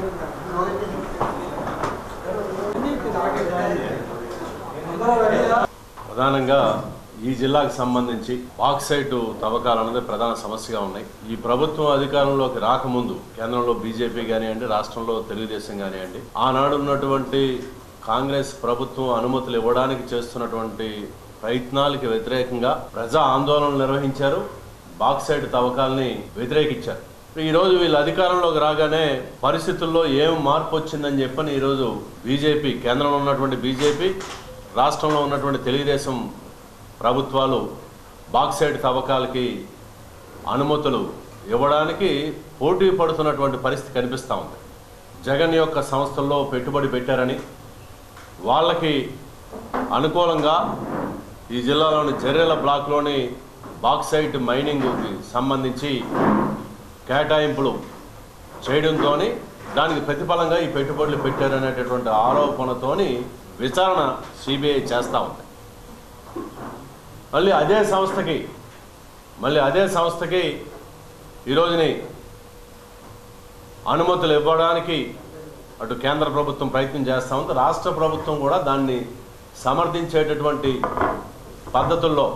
ప్రధానంగా ఈ జిల్లాకు సంబంధించి బాక్సైట్ తవ్వకాలు అనేది ప్రధాన సమస్యగా ఉన్నాయి ఈ ప్రభుత్వం అధికారంలోకి రాకముందు కేంద్రంలో బీజేపీ కానివ్వండి రాష్ట్రంలో తెలుగుదేశం కానివ్వండి ఆనాడు ఉన్నటువంటి కాంగ్రెస్ ప్రభుత్వం అనుమతులు ఇవ్వడానికి చేస్తున్నటువంటి ప్రయత్నాలకి వ్యతిరేకంగా ప్రజా ఆందోళనలు నిర్వహించారు బాక్సైట్ తవ్వకాలని వ్యతిరేకించారు ఈ రోజు వీళ్ళు అధికారంలోకి రాగానే పరిస్థితుల్లో ఏం మార్పు వచ్చిందని చెప్పని ఈరోజు బీజేపీ కేంద్రంలో ఉన్నటువంటి బీజేపీ రాష్ట్రంలో ఉన్నటువంటి తెలుగుదేశం ప్రభుత్వాలు బాక్సైట్ తవ్వకాలకి అనుమతులు ఇవ్వడానికి పోటీ పడుతున్నటువంటి పరిస్థితి కనిపిస్తూ ఉంది జగన్ యొక్క సంస్థల్లో పెట్టుబడి పెట్టారని వాళ్ళకి అనుకూలంగా ఈ జిల్లాలోని జర్రెల బ్లాక్లోని బాక్సైట్ మైనింగ్కి సంబంధించి కేటాయింపులు చేయడంతో దానికి ప్రతిఫలంగా ఈ పెట్టుబడులు పెట్టారనేటటువంటి ఆరోపణతోని విచారణ సిబిఐ చేస్తూ ఉంది మళ్ళీ అదే సంస్థకి మళ్ళీ అదే సంస్థకి ఈరోజుని అనుమతులు ఇవ్వడానికి అటు కేంద్ర ప్రభుత్వం ప్రయత్నం చేస్తూ ఉంది రాష్ట్ర ప్రభుత్వం కూడా దాన్ని సమర్థించేటటువంటి పద్ధతుల్లో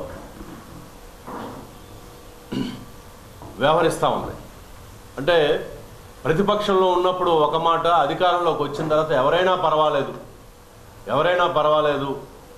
వ్యవహరిస్తూ ఉంది అంటే ప్రతిపక్షంలో ఉన్నప్పుడు ఒక మాట అధికారంలోకి వచ్చిన తర్వాత ఎవరైనా పర్వాలేదు ఎవరైనా పర్వాలేదు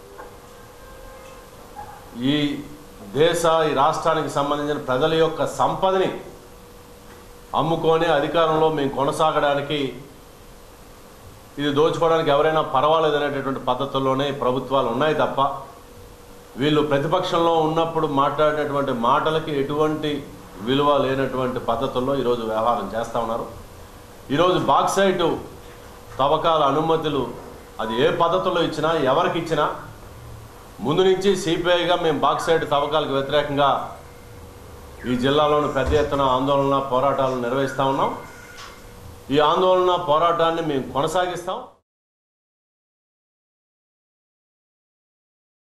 ఈ దేశ ఈ రాష్ట్రానికి సంబంధించిన ప్రజల యొక్క సంపదని అమ్ముకొని అధికారంలో మేము కొనసాగడానికి ఇది దోచుకోవడానికి ఎవరైనా పర్వాలేదు అనేటటువంటి పద్ధతుల్లోనే ప్రభుత్వాలు ఉన్నాయి తప్ప వీళ్ళు ప్రతిపక్షంలో ఉన్నప్పుడు మాట్లాడినటువంటి మాటలకి ఎటువంటి విలువ లేనటువంటి పద్ధతుల్లో ఈరోజు వ్యవహారం చేస్తూ ఉన్నారు ఈరోజు బాక్సైటు తవ్వకాల అనుమతులు అది ఏ పద్ధతిలో ఇచ్చినా ఎవరికి ఇచ్చినా ముందు నుంచి సిపిఐగా మేము బాక్సైడ్ తవ్వకాలకు వ్యతిరేకంగా ఈ జిల్లాలోని పెద్ద ఎత్తున ఆందోళన పోరాటాలు నిర్వహిస్తూ ఉన్నాం ఈ ఆందోళన పోరాటాన్ని మేము కొనసాగిస్తాం